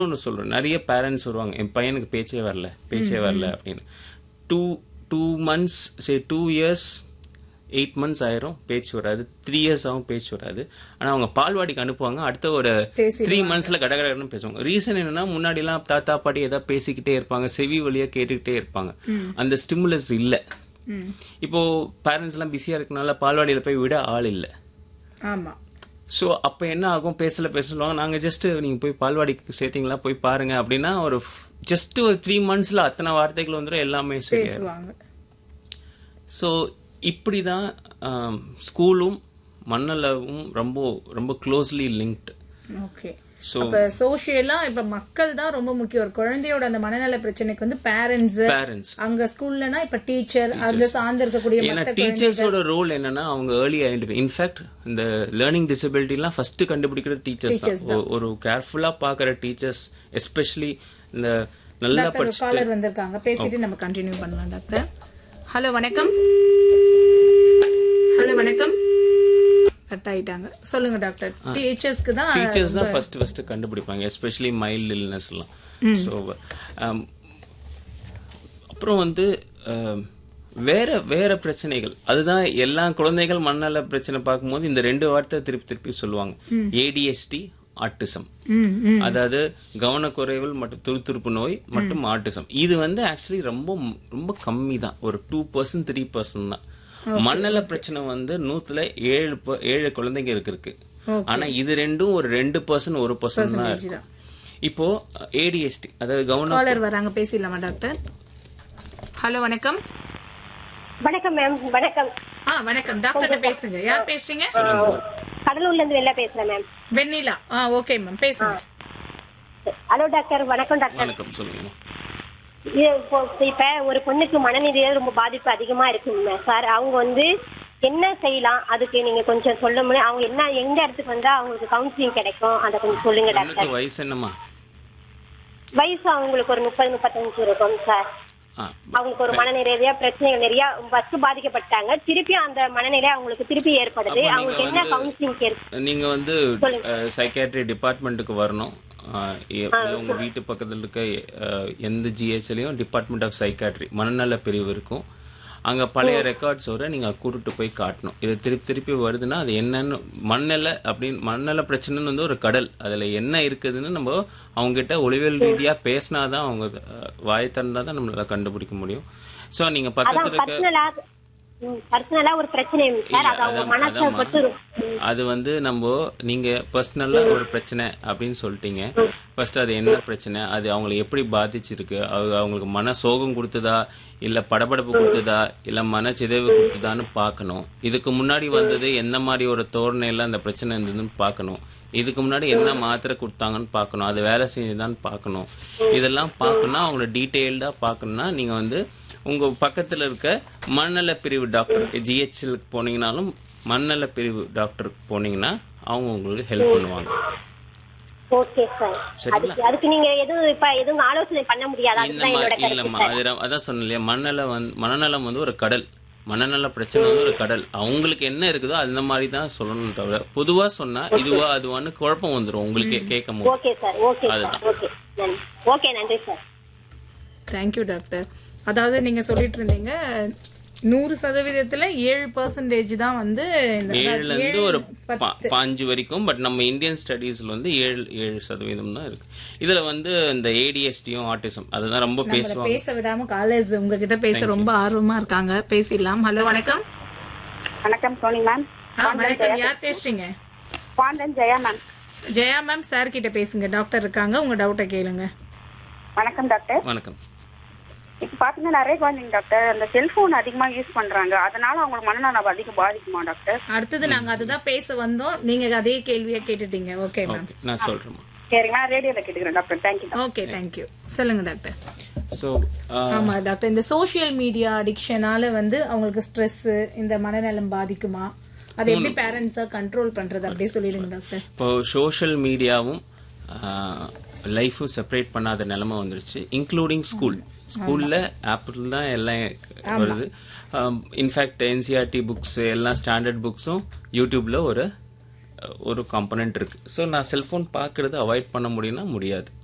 ஒன்று சொல்றேன் நிறைய பேரண்ட்ஸ் வருவாங்க என் பையனுக்கு பேச்சே வரல பேச்சே வரல அப்படின்னு two two months say two years eight months ஆயிரும் பேச்சு வராது த்ரீ இயர்ஸ் ஆகும் பேச்சு வராது ஆனா அவங்க பால்வாடிக்கு அனுப்புவாங்க அடுத்த ஒரு த்ரீ மந்த்ஸ்ல கடகடன்னு பேசுவாங்க ரீசன் என்னன்னா முன்னாடி எல்லாம் தாத்தா பாட்டி ஏதாவது பேசிக்கிட்டே இருப்பாங்க செவி வழியா கேட்டுக்கிட்டே இருப்பாங்க அந்த ஸ்டிமுலஸ் இல்ல இப்போ பேரண்ட்ஸ் எல்லாம் பிஸியா இருக்கனால பால்வாடியில போய் விட ஆள் இல்ல ஆமா ஸோ அப்போ என்ன ஆகும் பேசல பேச சொல்லுவாங்க நாங்கள் ஜஸ்ட் நீங்கள் போய் பால்வாடிக்கு சேர்த்தீங்களா போய் பாருங்க அப்படின்னா ஒரு ஜஸ்ட் ஒரு த்ரீ மந்த்ஸில் அத்தனை வார்த்தைகள் வந்துடும் எல்லாமே சரி பேசுவாங்க ஸோ இப்படி தான் ஸ்கூலும் மண்ணளவும் ரொம்ப ரொம்ப க்ளோஸ்லி லிங்க்டு ஓகே ஸோ அப்ப சோசியலா இப்ப மக்கள் தான் ரொம்ப முக்கியம் ஒரு குழந்தையோட அந்த மனநல பிரச்சனைக்கு வந்து பேரண்ட்ஸ் பேரண்ட்ஸ் அங்க ஸ்கூல்லனா இப்ப டீச்சர் அங்க சார்ந்து இருக்கக்கூடிய ஏன்னா மத்த டீச்சர்ஸோட ரோல் என்னன்னா அவங்க ஏர்லி ஐடென்டிஃபை இன்ஃபேக்ட் இந்த லேர்னிங் டிசபிலிட்டிலாம் ஃபர்ஸ்ட் கண்டுபிடிக்கிறது டீச்சர்ஸ் தான் ஒ- ஒரு கேர்ஃபுல்லா பார்க்குற டீச்சர்ஸ் எஸ்பெஷலி இந்த நல்லா படிச்சு காலர் வந்திருக்காங்க பேசிட்டு நம்ம கண்டினியூ பண்ணலாம் டாக்டர் ஹலோ வணக்கம் ஹலோ வணக்கம் கட் ஆயிட்டாங்க சொல்லுங்க டாக்டர் டீச்சர்ஸ்க்கு தான் டீச்சர்ஸ் தான் ஃபர்ஸ்ட் ஃபர்ஸ்ட் கண்டுபிடிப்பாங்க எஸ்பெஷலி மைல்டு இல்னஸ் எல்லாம் ஸோ அப்புறம் வந்து um, வேற வேற பிரச்சனைகள் அதுதான் எல்லா குழந்தைகள் மண்ணல பிரச்சனை பார்க்கும்போது இந்த ரெண்டு வார்த்தை திருப்பி திருப்பி சொல்லுவாங்க ஏடிஎஸ்டி ஆட்டிசம் ம், ம். அதாவது கவனக்குறைவுகள் மற்றும் துருத்துருப்பு நோய் மற்றும் ஆட்டிசம் இது வந்து ஆக்சுவலி ரொம்ப ரொம்ப கம்மி தான் ஒரு டூ பர்சன்ட் த்ரீ பர்சன்ட் தான் மண்ணல பிரச்சனை வந்து நூத்துல ஏழு ப- ஏழு குழந்தைங்க இருக்கு இருக்கு ஆனா இது ரெண்டும் ஒரு ரெண்டு பர்சன்ட் ஒரு பர்சன்ட் தான் இருக்கும் இப்போ ஏடிஎஸ்டி அதாவது கவன காலர் வராங்க பேசிடலாமா டாக்டர் ஹலோ வணக்கம் வணக்கம் மேம் வணக்கம் ஆ வணக்கம் டாக்டர் பேசுங்க யார் பேசுறீங்க கடலூர்ல இருந்து வெளில பேசுறேன் மேம் வெண்ணிலா ஆ ஓகே மேம் பேசுங்க ஹலோ டாக்டர் வணக்கம் டாக்டர் வணக்கம் சொல்லுங்க இது இப்போ இப்ப ஒரு பொண்ணுக்கு மனநிலையில ரொம்ப பாதிப்பு அதிகமா இருக்குங்க சார் அவங்க வந்து என்ன செய்யலாம் அதுக்கு நீங்க கொஞ்சம் சொல்ல முடியும் அவங்க என்ன எந்த இடத்துக்கு வந்தா அவங்களுக்கு கவுன்சிலிங் கிடைக்கும் அதை கொஞ்சம் சொல்லுங்க டாக்டர் பொண்ணுக்கு வயசு என்னம்மா வயசு அவங்களுக்கு ஒரு முப்பது முப்பத்தஞ்சு இருக்கும் சார் ஆ, அவங்களுக்கு ஒரு மனநிறையா பிரச்சனைகள் நிறைய ஃபர்ஸ்ட் பாதிக்கப்பட்டாங்க திருப்பி அந்த மனநிலை அவங்களுக்கு திருப்பி ஏற்படுது அப்ப நீங்க அவங்களுக்கு என்ன வந்து- கவுன்சிலிங் ஏற்படுது நீங்க வந்து சைக்காட்ரி டிபார்ட்மெண்ட்டுக்கு வரணும் அஹ், எ- இல்ல உங்க வீட்டு பக்கத்துல இருக்க அஹ், எந்த ஜிஹெச்லயும் டிபார்ட்மெண்ட் ஆஃப் சைக்காட்ரி மனநல பிரிவு இருக்கும் அங்க பழைய ரெக்கார்ட்ஸோட நீங்க கூட்டிட்டு போய் காட்டணும் இது திருப்பி திருப்பி வருதுன்னா அது என்னன்னு மண்ணல அப்படின்னு மண்ணல பிரச்சனைன்னு வந்து ஒரு கடல் அதுல என்ன இருக்குதுன்னு நம்ம அவங்க கிட்ட ஒளிவியல் ரீதியா பேசினாதான் அவங்க அஹ், வாய் திறந்தா தான் நம்மளால கண்டுபிடிக்க முடியும் சோ நீங்க பக்கத்துல இருக்க பர்சனலா பர்சனலா ஒரு பிரச்சனை சார் அது அவங்க அதான், மனசை அதாம்மா. பொறுத்து அது வந்து நம்ம நீங்க பர்சனலா ஒரு பிரச்சனை அப்படின்னு சொல்லிட்டீங்க ஃபர்ஸ்ட் அது என்ன பிரச்சனை அது அவங்களை எப்படி பாதிச்சிருக்கு அது அவங்களுக்கு மன சோகம் கொடுத்ததா இல்ல படபடப்பு கொடுத்ததா இல்ல மன சிதைவு கொடுத்ததான்னு பார்க்கணும் இதுக்கு முன்னாடி வந்தது எந்த மாதிரி ஒரு தோரணையில அந்த பிரச்சனை இருந்ததுன்னு பார்க்கணும் இதுக்கு முன்னாடி என்ன மாத்திரை கொடுத்தாங்கன்னு பார்க்கணும் அது வேலை செஞ்சுதான்னு பார்க்கணும் இதெல்லாம் பார்க்கணும்னா அவங்கள டீட்டெயில்டா பார்க்கணும்னா நீங்க வந்து உங்க பக்கத்துல இருக்க மண்ணல பிரிவு டாக்டர் ஜிஹெச்எலுக்கு போனீங்கனாலும் மண்ணல பிரிவு டாக்டருக்கு போனீங்கன்னா அவங்க உங்களுக்கு ஹெல்ப் பண்ணுவாங்க ஓகே சார் அதுக்கு அதுக்கு நீங்க எதுவும் இப்ப எதுவும் ஆலோசனை பண்ண முடியாது அதுதான் இல்லம்மா என்னோட கருத்து இல்லம்மா அது ர- அதான் சொன்னேன் இல்லையா மண்ணல வந்து மனநலம் வந்து ஒரு கடல் மனநல பிரச்சனை வந்து ஒரு கடல் அவங்களுக்கு என்ன இருக்குதோ அந்த மாதிரி தான் சொல்லணும் தவிர பொதுவா சொன்னா இதுவா அதுவான்னு குழப்பம் வந்துரும் உங்களுக்கே கேட்கும் போது ஓகே சார் ஓகே சார் அதுதான். ஓகே நன்றி ஓகே நன்றி சார் தேங்க்யூ டாக்டர் அதாவது நீங்க சொல்லிட்டு இருந்தீங்க நூறு சதவீதத்துல ஏழு பர்சன்டேஜ் தான் வந்து இந்த ஏழுல இருந்து ஏழு ஒரு பத்து. பா- பாஞ்சு வரைக்கும் பட் நம்ம இந்தியன் ஸ்டடீஸ்ல வந்து ஏழு ஏழு சதவீதம் தான் இருக்கு இதுல வந்து இந்த ஏடிஎஸ்டியும் ஆட்டிசம் அதுதான் ரொம்ப நம்மள பேசுவாங்க பேச விடாம காலேஜ் உங்ககிட்ட பேச ரொம்ப ஆர்வமா இருக்காங்க பேசிடலாம் ஹலோ வணக்கம் வணக்கம் சோனி மேம் ஆ, வணக்கம் யார் பேசுறீங்க பாண்டன் Jaya ma'am Jaya ma'am sir கிட்ட பேசுங்க டாக்டர் இருக்காங்க உங்க டவுட்டை கேளுங்க வணக்கம் டாக்டர் வணக்கம் இப்ப பாத்தீங்கன்னா நிறைய குழந்தைங்க டாக்டர் அந்த செல்போன் அதிகமா யூஸ் பண்றாங்க அதனால அவங்களுக்கு மனநலம் அதிகம் பாதிக்குமா டாக்டர் அடுத்தது நாங்க அதுதான் பேச வந்தோம் நீங்க அதே கேள்வியா கேட்டுட்டீங்க ஓகே மேம் ஓகே நான் சொல்றேம்மா சரிங்களா ரேடியோல கேட்டுக்கிறேன் டாக்டர் தேங்க்யூ ஓகே தேங்க்யூ சொல்லுங்க டாக்டர் ஸோ ஆமா டாக்டர் இந்த சோஷியல் மீடியா அடிக்ஷனால வந்து அவங்களுக்கு ஸ்ட்ரெஸ் இந்த மனநலம் பாதிக்குமா அதை எப்படி பேரண்ட்ஸா கண்ட்ரோல் பண்றது அப்படியே சொல்லிடுங்க டாக்டர் இப்போ சோஷியல் மீடியாவும் லைஃபும் செப்பரேட் பண்ணாத நிலைமை வந்துருச்சு இன்க்ளூடிங் ஸ்கூல் ஸ்கூல்ல ஆப்பிள் தான் எல்லாம் வருது இன்ஃபேக்ட் என்சிஆர்டி புக்ஸ் எல்லா ஸ்டாண்டர்ட் புக்ஸும் யூடியூப்ல ஒரு ஒரு காம்பனண்ட் இருக்கு ஸோ நான் செல்போன் பார்க்கறது அவாய்ட் பண்ண முடியும்னா முடியாது